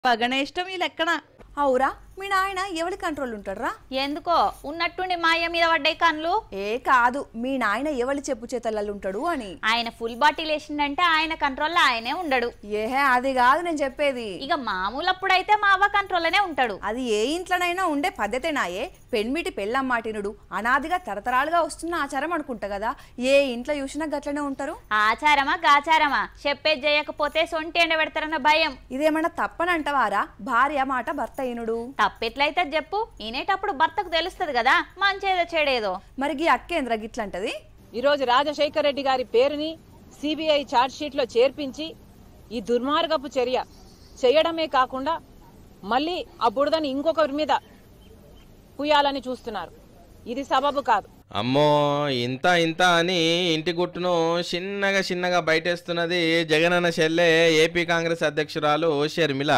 బాగానే ఇష్టం ఈ లెక్కన అవురా మీ నాయన ఎవరి కంట్రోల్ ఉంటాడురా ఎందుకో ఉన్నట్టుండి మాయ మీద పడ్డాయి కన్లు ఏ కాదు మీ నాయన ఎవరి చెప్పు చేతలలో ఉంటాడు అని ఆయన ఫుల్ బాటిల్ వేసిండంటే ఆయన కంట్రోల్లో ఆయనే ఉండడు ఏహే అది కాదు నేను చెప్పేది ఇక మామూలప్పుడైతే మా అవ్వ కంట్రోల్లోనే ఉంటాడు అది ఏ ఇంట్లోనైనా ఉండే పద్ధతేనాయే పెண்మిటి పెళ్ళమ్మాటినుడు అనాదిగా తరతరాలుగా వస్తున్న ఆచారం అనుకుంటా కదా ఏ ఇంట్లో చూసినా గట్లనే ఉంటారు ఆచారమా గాచారమా చెప్పేది చేయకపోతే సొంటి ఎండ పెడతారన్న భయం ఇదేమన్నా తప్పనంటవారా భార్య మాట భర్త అయినుడు తప్పెట్లయితే చెప్పు ఈనేటప్పుడు భర్తకు తెలుస్తుంది కదా మంచేదో చెడేదో మరి గీ అక్కేంద్ర గిట్లంటది ఈరోజు రాజశేఖర రెడ్డి గారి పేరుని సిబిఐ షీట్లో చేర్పించి ఈ దుర్మార్గపు చర్య చేయడమే కాకుండా మళ్ళీ ఆ బుడదని ఇంకొకరి మీద పుయ్యాలని చూస్తున్నారు ఇది సబబు కాదు అమ్మో ఇంత ఇంత అని ఇంటి గుట్టును చిన్నగా చిన్నగా బయటేస్తున్నది జగనన్న చెల్లె ఏపీ కాంగ్రెస్ అధ్యక్షురాలు షర్మిల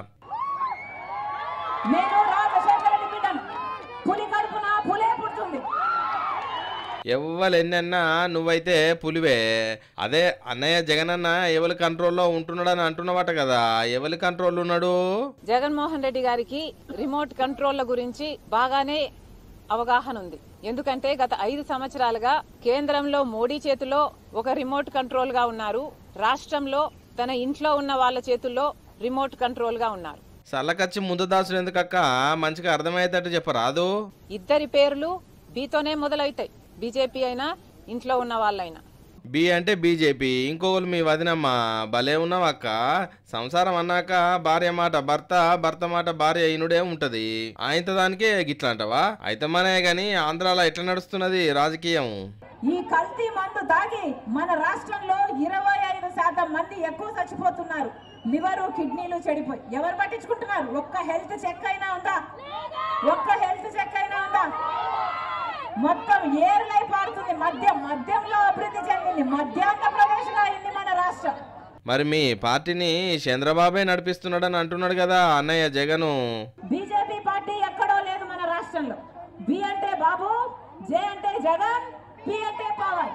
నేను రాజశేఖర రెడ్డి బిడ్డను పులి కడుపున పులే పుడుతుంది ఎవ్వరు ఎన్నన్నా నువ్వైతే పులివే అదే అన్నయ్య జగనన్న ఎవరి కంట్రోల్లో ఉంటున్నాడని అంటున్నవాట కదా ఎవరి కంట్రోల్ ఉన్నాడు జగన్మోహన్ రెడ్డి గారికి రిమోట్ కంట్రోల్ల గురించి బాగానే అవగాహన ఉంది ఎందుకంటే గత ఐదు సంవత్సరాలుగా కేంద్రంలో మోడీ చేతిలో ఒక రిమోట్ కంట్రోల్ గా ఉన్నారు రాష్ట్రంలో తన ఇంట్లో ఉన్న వాళ్ళ చేతుల్లో రిమోట్ కంట్రోల్ గా ఉన్నారు సల్లకచ్చి ముందు దాసుడు ఎందుకక్క మంచిగా అర్థమయ్యేటట్టు చెప్పరాదు ఇద్దరి పేర్లు బీతోనే మొదలవుతాయి బీజేపీ అయినా ఇంట్లో ఉన్న వాళ్ళైనా బి అంటే బీజేపీ ఇంకొకరు మీ వదినమ్మ భలే ఉన్నావు అక్క సంసారం అన్నాక భార్య మాట భర్త భర్త మాట భార్య అయినుడే ఉంటది ఆయనతో దానికే గిట్లా అంటావా అయితే మనే గాని ఆంధ్రాలో ఎట్లా నడుస్తున్నది రాజకీయం ఈ కల్తీ మందు తాగి మన రాష్ట్రంలో ఇరవై ఐదు శాతం మంది ఎక్కువ చచ్చిపోతున్నారు లివరు కిడ్నీలు చెడిపోయి ఎవరు పట్టించుకుంటున్నారు ఒక్క హెల్త్ చెక్ అయినా ఉందా ఒక్క హెల్త్ చెక్ అయినా ఉందా మొత్తం ఏర్లై పారుతుంది మద్యం మద్యంలో అభివృద్ధి చెందింది మధ్యాంధ్రప్రదేశ్లో అయింది మన రాష్ట్రం మరి మీ పార్టీని చంద్రబాబే నడిపిస్తున్నాడని అంటున్నాడు కదా అన్నయ్య జగను బీజేపీ పార్టీ ఎక్కడో లేదు మన రాష్ట్రంలో బి అంటే బాబు జే అంటే జగన్ పి అంటే పవన్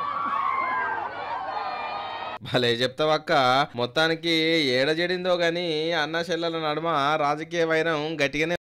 భలే చెప్తావక్క మొత్తానికి ఏడ చెడిందో గాని అన్న చెల్లెల నడుమ రాజకీయ వైరం గట్టిగానే